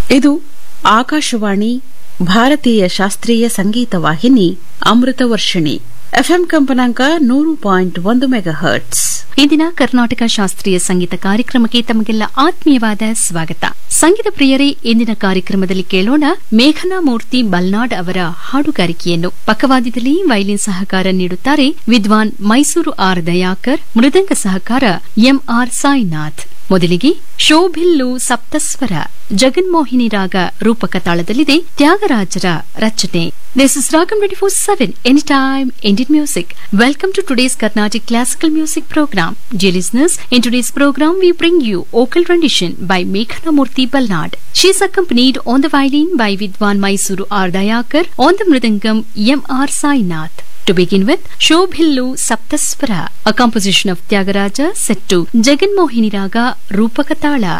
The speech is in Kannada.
ಇದು ಆಕಾಶವಾಣಿ ಭಾರತೀಯ ಶಾಸ್ತ್ರೀಯ ಸಂಗೀತ ವಾಹಿನಿ ಅಮೃತ ವರ್ಷಿಣಿ ಎಫ್ಎಂ ಕಂಪನಾಂಕ ನೂರು ಪಾಯಿಂಟ್ ಒಂದು ಮೆಗಾ ಹರ್ಟ್ಸ್ ಇಂದಿನ ಕರ್ನಾಟಕ ಶಾಸ್ತ್ರೀಯ ಸಂಗೀತ ಕಾರ್ಯಕ್ರಮಕ್ಕೆ ತಮಗೆಲ್ಲ ಆತ್ಮೀಯವಾದ ಸ್ವಾಗತ ಸಂಗೀತ ಪ್ರಿಯರೇ ಇಂದಿನ ಕಾರ್ಯಕ್ರಮದಲ್ಲಿ ಕೇಳೋಣ ಮೇಘನಾ ಮೂರ್ತಿ ಬಲ್ನಾಡ್ ಅವರ ಹಾಡುಗಾರಿಕೆಯನ್ನು ಪಕ್ಕವಾದ್ಯದಲ್ಲಿ ವೈಲಿನ್ ಸಹಕಾರ ನೀಡುತ್ತಾರೆ ವಿದ್ವಾನ್ ಮೈಸೂರು ಆರ್ ದಯಾಕರ್ ಮೃದಂಗ ಸಹಕಾರ ಎಂಆರ್ ಸಾಯಿನಾಥ್ ಮೊದಲಿಗೆ ಶೋಭಿಲ್ಲು ಸಪ್ತಸ್ವರ ಜಗನ್ಮೋಹಿನಿ ರಾಗ ರೂಪಕ ತಾಳದಲ್ಲಿದೆ ತ್ಯಾಗರಾಜರ ರಚನೆ this is Ragam twenty four seven any time Indian music welcome to today's Carnatic classical music program Dear listeners, in today's program we bring you vocal rendition by Meghana Murthy Balnad. She is accompanied on the violin by Vidwan Mysuru R. Dayakar, on the mridangam M. R. Sainath. To begin with, Shobhillu Saptaswara, a composition of Tyagaraja set to Jaganmohini Raga Rupakatala.